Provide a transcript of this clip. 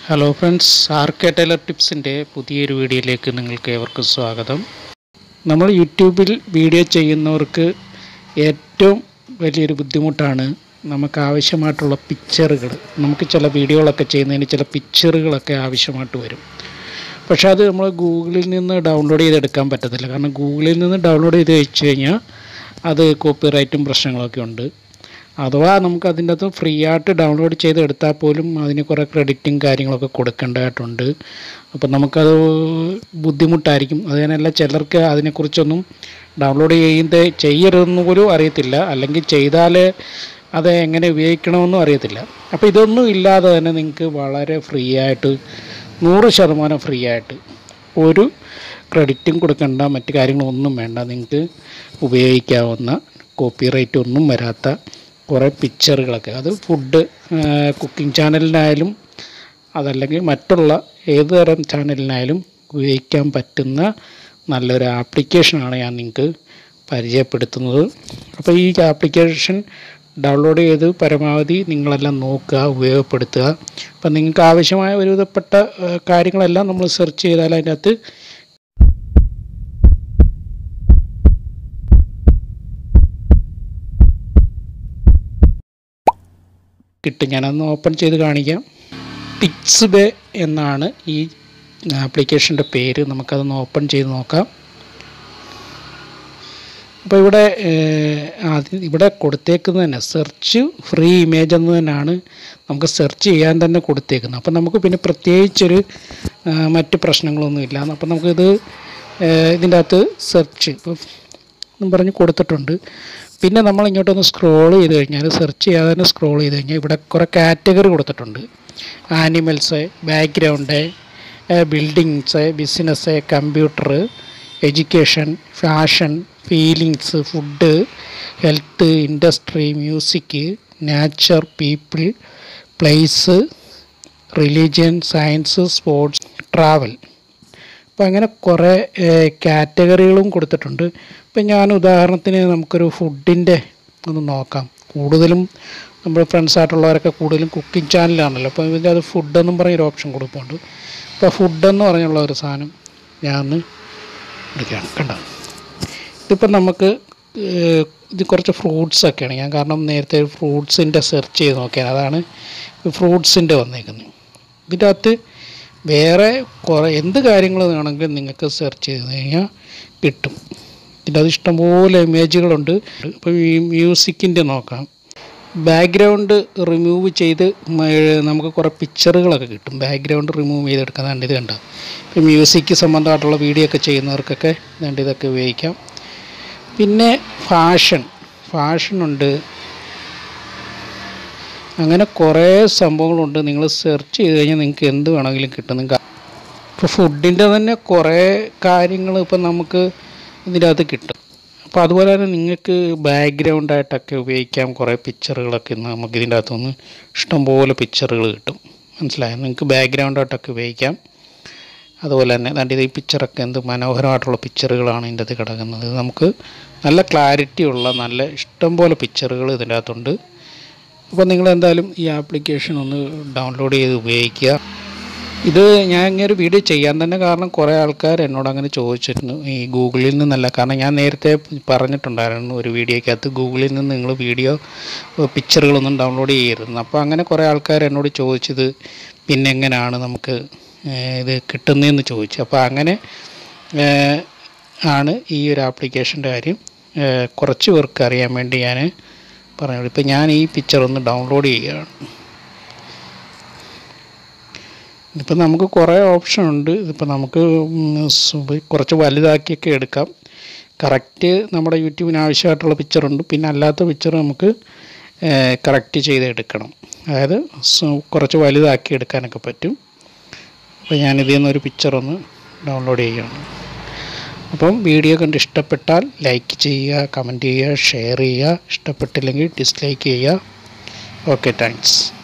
hello friends R K tailor ടിപ്സിൻ്റെ പുതിയൊരു വീഡിയോയിലേക്ക് നിങ്ങൾക്ക് ഏവർക്കും സ്വാഗതം നമ്മൾ യൂട്യൂബിൽ വീഡിയോ ചെയ്യുന്നവർക്ക് ഏറ്റവും വലിയൊരു ബുദ്ധിമുട്ടാണ് നമുക്ക് ആവശ്യമായിട്ടുള്ള പിക്ചറുകൾ നമുക്ക് ചില വീഡിയോകളൊക്കെ ചെയ്യുന്നതിന് ചില പിക്ചറുകളൊക്കെ ആവശ്യമായിട്ട് വരും പക്ഷേ അത് നമ്മൾ ഗൂഗിളിൽ നിന്ന് ഡൗൺലോഡ് ചെയ്തെടുക്കാൻ പറ്റത്തില്ല കാരണം ഗൂഗിളിൽ നിന്ന് ഡൗൺലോഡ് ചെയ്ത് വെച്ച് കഴിഞ്ഞാൽ അത് കോപ്പിറൈറ്റും പ്രശ്നങ്ങളൊക്കെ ഉണ്ട് അഥവാ നമുക്ക് അതിൻ്റെ അകത്ത് ഫ്രീ ആയിട്ട് ഡൗൺലോഡ് ചെയ്ത് എടുത്താൽ പോലും അതിന് കുറേ ക്രെഡിറ്റും കാര്യങ്ങളൊക്കെ കൊടുക്കേണ്ടതായിട്ടുണ്ട് അപ്പം നമുക്കത് ബുദ്ധിമുട്ടായിരിക്കും അതിനല്ല ചിലർക്ക് അതിനെക്കുറിച്ചൊന്നും ഡൗൺലോഡ് ചെയ്യുന്നത് ചെയ്യരുതെന്ന് പോലും അറിയത്തില്ല അല്ലെങ്കിൽ ചെയ്താൽ അത് എങ്ങനെ ഉപയോഗിക്കണമെന്നും അറിയത്തില്ല അപ്പോൾ ഇതൊന്നും ഇല്ലാതെ തന്നെ നിങ്ങൾക്ക് വളരെ ഫ്രീ ആയിട്ട് നൂറ് ശതമാനം ഫ്രീ ആയിട്ട് ഒരു ക്രെഡിറ്റും കൊടുക്കേണ്ട മറ്റു കാര്യങ്ങളൊന്നും വേണ്ട നിങ്ങൾക്ക് ഉപയോഗിക്കാവുന്ന കോപ്പിറൈറ്റ് ഒന്നും വരാത്ത കുറേ പിക്ചറുകളൊക്കെ അത് ഫുഡ് കുക്കിംഗ് ചാനലിനായാലും അതല്ലെങ്കിൽ മറ്റുള്ള ഏത് തരം ചാനലിനായാലും ഉപയോഗിക്കാൻ പറ്റുന്ന നല്ലൊരു ആപ്ലിക്കേഷനാണ് ഞാൻ നിങ്ങൾക്ക് പരിചയപ്പെടുത്തുന്നത് അപ്പോൾ ഈ ആപ്ലിക്കേഷൻ ഡൗൺലോഡ് ചെയ്ത് പരമാവധി നിങ്ങളെല്ലാം നോക്കുക ഉപയോഗപ്പെടുത്തുക അപ്പം നിങ്ങൾക്ക് ആവശ്യമായ ഒരുവിധപ്പെട്ട ഏഹ്, കാര്യങ്ങളെല്ലാം നമ്മൾ സെർച്ച് ചെയ്താൽ അതിൻ്റെ അകത്ത് കിട്ടും ഞാനൊന്ന് ഓപ്പൺ ചെയ്ത് കാണിക്കാം പിക്സ് ബേ എന്നാണ് ഈ ആപ്ലിക്കേഷൻ്റെ പേര് നമുക്കതൊന്ന് ഓപ്പൺ ചെയ്ത് നോക്കാം അപ്പോൾ ഇവിടെ ഏഹ്, ആദ്യം ഇവിടെ കൊടുത്തേക്കുന്നത് തന്നെ സെർച്ച് ഫ്രീ ഇമേജ് എന്ന് തന്നെയാണ് നമുക്ക് സെർച്ച് ചെയ്യാൻ തന്നെ കൊടുത്തേക്കുന്നത് അപ്പോൾ നമുക്ക് പിന്നെ പ്രത്യേകിച്ചൊരു ആ, മറ്റ് പ്രശ്നങ്ങളൊന്നും ഇല്ല അപ്പോൾ നമുക്കിത് ഏഹ്, ഇതിൻ്റെ അകത്ത് സെർച്ച് ഇപ്പോൾ എന്നും പറഞ്ഞ് കൊടുത്തിട്ടുണ്ട് പിന്നെ നമ്മൾ ഇങ്ങോട്ടൊന്ന് സ്ക്രോൾ ചെയ്ത് കഴിഞ്ഞാൽ സെർച്ച് ചെയ്യാതെ തന്നെ സ്ക്രോൾ ചെയ്ത് കഴിഞ്ഞാൽ ഇവിടെ കുറേ കാറ്റഗറി കൊടുത്തിട്ടുണ്ട് animals background buildings business computer education fashion feelings food health industry music nature people place religion science sports travel അപ്പോൾ അങ്ങനെ കുറേ കാറ്റഗറികളും കൊടുത്തിട്ടുണ്ട് ഇപ്പം ഞാൻ ഉദാഹരണത്തിന് നമുക്കൊരു ഫുഡിൻ്റെ ഒന്ന് നോക്കാം കൂടുതലും നമ്മൾ ഫ്രണ്ട്സായിട്ടുള്ളവരൊക്കെ കൂടുതലും കുക്കിംഗ് ചാനലാണല്ലോ അപ്പോൾ ഇതിൻ്റെ അത് ഫുഡെന്നും പറഞ്ഞൊരു ഓപ്ഷൻ കൊടുക്കുന്നുണ്ട് അപ്പോൾ ഫുഡെന്ന് പറഞ്ഞുള്ള ഒരു സാധനം ഞാൻ ഒന്ന് എടുക്കുകയാണ് കണ്ടോ ഇതിപ്പോൾ നമുക്ക് ഏഹ്, ഇത് കുറച്ച് ഫ്രൂട്ട്സ് ഒക്കെയാണ് ഞാൻ കാരണം നേരത്തെ ഫ്രൂട്ട്സിൻ്റെ സെർച്ച് ചെയ്ത് നോക്കിയത് അതാണ് ഫ്രൂട്ട്സിൻ്റെ വന്നേക്കുന്നത് ഇതിൻ്റെ അകത്ത് വേറെ കുറേ എന്ത് കാര്യങ്ങൾ വേണമെങ്കിലും നിങ്ങൾക്ക് സെർച്ച് ചെയ്ത് കഴിഞ്ഞാൽ കിട്ടും ഇതിൻ്റെ അത് ഇഷ്ടംപോലെ ഇമേജുകളുണ്ട് ഇപ്പോൾ ഈ മ്യൂസിക്കിൻ്റെ നോക്കാം ബാക്ക്ഗ്രൗണ്ട് റിമൂവ് ചെയ്ത് മ- നമുക്ക് കുറേ പിക്ചറുകളൊക്കെ കിട്ടും ബാക്ക്ഗ്രൗണ്ട് റിമൂവ് ചെയ്തെടുക്കുന്നതുണ്ട് ഇത് കണ്ട ഇപ്പോൾ മ്യൂസിക് സംബന്ധമായിട്ടുള്ള വീഡിയോ ഒക്കെ ചെയ്യുന്നവർക്കൊക്കെ ഇതുണ്ട് ഇതൊക്കെ ഉപയോഗിക്കാം പിന്നെ ഫാഷൻ ഫാഷനുണ്ട് അങ്ങനെ കുറേ സംഭവങ്ങളുണ്ട് നിങ്ങൾ സെർച്ച് ചെയ്ത് കഴിഞ്ഞാൽ നിങ്ങൾക്ക് എന്ത് വേണമെങ്കിലും കിട്ടും നിങ്ങൾക്ക് ഇപ്പോൾ ഫുഡിൻ്റെ തന്നെ കുറേ കാര്യങ്ങൾ ഇപ്പം നമുക്ക് ഇതിൻ്റെ അകത്ത് കിട്ടും അപ്പോൾ അതുപോലെ തന്നെ നിങ്ങൾക്ക് ബാക്ക്ഗ്രൗണ്ടായിട്ടൊക്കെ ഉപയോഗിക്കാം കുറേ പിക്ചറുകളൊക്കെ ഇന്ന് നമുക്ക് ഇതിൻ്റെ അകത്തുനിന്ന് ഇഷ്ടംപോലെ പിക്ചറുകൾ കിട്ടും മനസ്സിലായോ നിങ്ങൾക്ക് ബാക്ക്ഗ്രൗണ്ടായിട്ടൊക്കെ ഉപയോഗിക്കാം അതുപോലെ തന്നെ ദാണ്ട് ഇത് ഈ പിക്ചറൊക്കെ എന്ത് മനോഹരമായിട്ടുള്ള പിക്ചറുകളാണ് ഇതിൻ്റെ അകത്ത് കിടക്കുന്നത് ഇത് നമുക്ക് നല്ല ക്ലാരിറ്റി ഉള്ള നല്ല ഇഷ്ടംപോലെ പിക്ചറുകൾ ഇതിൻ്റെ അകത്തുണ്ട് അപ്പോൾ നിങ്ങൾ എന്തായാലും ഈ ആപ്ലിക്കേഷൻ ഒന്ന് ഡൗൺലോഡ് ചെയ്ത് ഉപയോഗിക്കുക ഇത് ഞാൻ ഇങ്ങനെ ഒരു വീഡിയോ ചെയ്യാൻ തന്നെ കാരണം കുറേ ആൾക്കാർ എന്നോട് അങ്ങനെ ചോദിച്ചിരുന്നു ഈ ഗൂഗിളിൽ നിന്നല്ല കാരണം ഞാൻ നേരത്തെ പറഞ്ഞിട്ടുണ്ടായിരുന്നു ഒരു വീഡിയോക്കകത്ത് ഗൂഗിളിൽ നിന്ന് നിങ്ങൾ വീഡിയോ പിക്ചറുകളൊന്നും ഡൗൺലോഡ് ചെയ്യരുതെന്ന് അപ്പോൾ അങ്ങനെ കുറേ ആൾക്കാർ എന്നോട് ചോദിച്ചത് പിന്നെ എങ്ങനെയാണ് നമുക്ക് ഏഹ്, ഇത് കിട്ടുന്നതെന്ന് ചോദിച്ചു അപ്പോൾ അങ്ങനെ ഏഹ്, ആണ് ഈ ഒരു ആപ്ലിക്കേഷൻ്റെ കാര്യം ഏഹ്, കുറച്ച് പേർക്ക് അറിയാൻ വേണ്ടി ഞാൻ പറഞ്ഞു ഇപ്പോൾ ഞാൻ ഈ പിക്ചർ ഒന്ന് ഡൗൺലോഡ് ചെയ്യുകയാണ് ഇതിപ്പോൾ നമുക്ക് കുറേ ഓപ്ഷൻ ഉണ്ട് ഇതിപ്പോൾ നമുക്ക് ഉം, സു- കുറച്ച് വലുതാക്കിയൊക്കെ എടുക്കാം കറക്റ്റ് നമ്മുടെ യൂട്യൂബിന് ആവശ്യമായിട്ടുള്ള പിക്ചറുണ്ട് പിന്നെ അല്ലാത്ത പിക്ചർ നമുക്ക് കറക്റ്റ് ചെയ്ത് എടുക്കണം അതായത് സു- കുറച്ച് വലുതാക്കി എടുക്കാനൊക്കെ പറ്റും അപ്പോൾ ഞാനിതിൽ നിന്നൊരു പിക്ചർ ഒന്ന് ഡൗൺലോഡ് ചെയ്യുകയാണ് അപ്പം വീഡിയോ കണ്ട് ഇഷ്ടപ്പെട്ടാൽ ലൈക്ക് ചെയ്യുക കമൻറ്റ് ചെയ്യുക ഷെയർ ചെയ്യുക ഇഷ്ടപ്പെട്ടില്ലെങ്കിൽ ഡിസ്ലൈക്ക് ചെയ്യുക ഓക്കെ താങ്ക്സ്